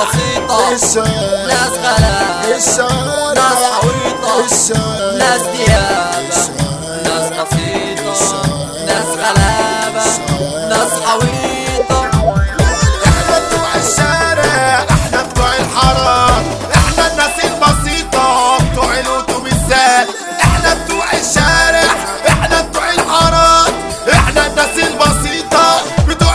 بسيطة الشارع ناس غلابة الشارع ناس عويطة الشارع ناس ديابة ناس بسيطة ناس غلابة ناس حويطة احنا بتوع الشارع احنا بتوع الحارات احنا الناس البسيطة بتوع الاتوبيسات احنا بتوع الشارع احنا بتوع الحارات احنا الناس البسيطة بتوع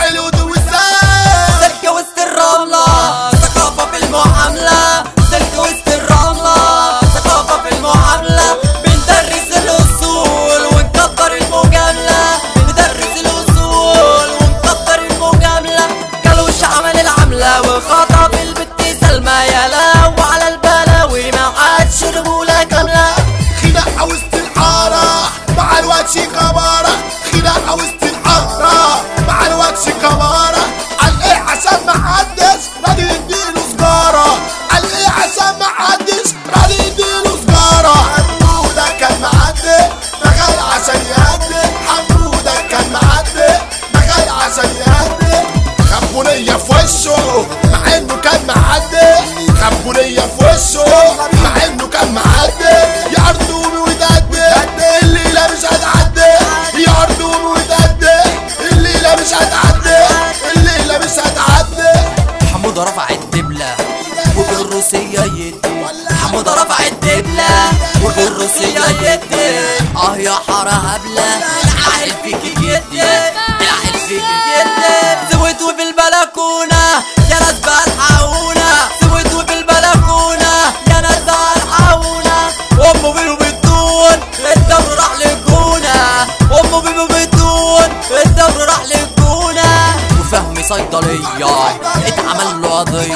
الاتوبيسات سلك وسط الرملة ثقافة في المعاملة سلك وسط الرملة ثقافة في المعاملة بندرس الأصول ونكبر المجاملة بندرس الأصول ونكبر المجاملة كلوش عمل العملة وخطب البت سلمى يلا وعلى البلاوي ما عادش رجولة كاملة خناقة وسط الحارة مع الواتش كبارة خناقة وسط الحارة مع الواتش كبارة قال ايه عشان ما حدش راضي يديله سجارة قال ايه عشان ما حدش راضي يديله سجارة حمودة كان معدي دخل عشان يهدي حمودة كان معدي دخل عشان يهدي خبونية في وشه مع انه كان معدي خبونية في وشه مع انه كان معدي يا ارضومي ويددي الليلة مش هتعدي يا ارضومي ويددي الليلة مش هتعدي الليلة مش هتعدي حمودة رفع الدبلة وبالروسية يدي حمودة رفع الدبلة وبالروسية يدي اه يا حارة هبلة العقل فيك يدي العقل فيك يدي سويتوا في البلكونة يا ناس بقى الحقونا سويتوا في البلكونة يا ناس بقى الحقونا امه بينه بتدون الدبر راح للجونة امه بينه بتدون الدبر راح للجونة وفهمي صيدلية اتعمل له قضية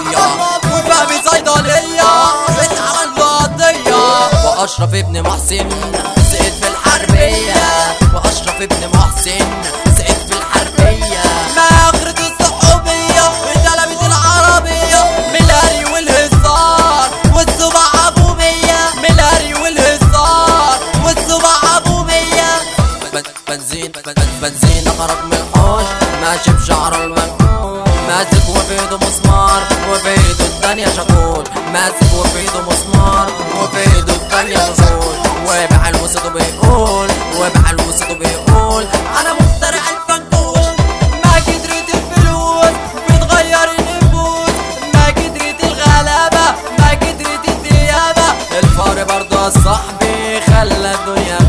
وفهمي صيدلية اتعمل له قضية وأشرف ابن محسن سقط في الحربية وأشرف ابن محسن سقط في الحربية ما آخرة الصحوبية اتقلبت العربية من الهري والهزار والصبع أبو مية من الهري والهزار والصبع أبو مية بن- بنزين بن- بنزين خرج من الحوش ماشي بشعره المنقوش ماسك وفي ايده مسمار وفي ايده التانية شاكوش ماسك وفي ايده مسمار وفي ايده التانية شاكوش وابع الوسط وبيقول وابع الوسط وبيقول انا مخترع الفنكوش ما قدرت الفلوس بتغير النفوس ما قدرت الغلابة ما قدرت الديابة الفار برضه يا صاحبي خلى الدنيا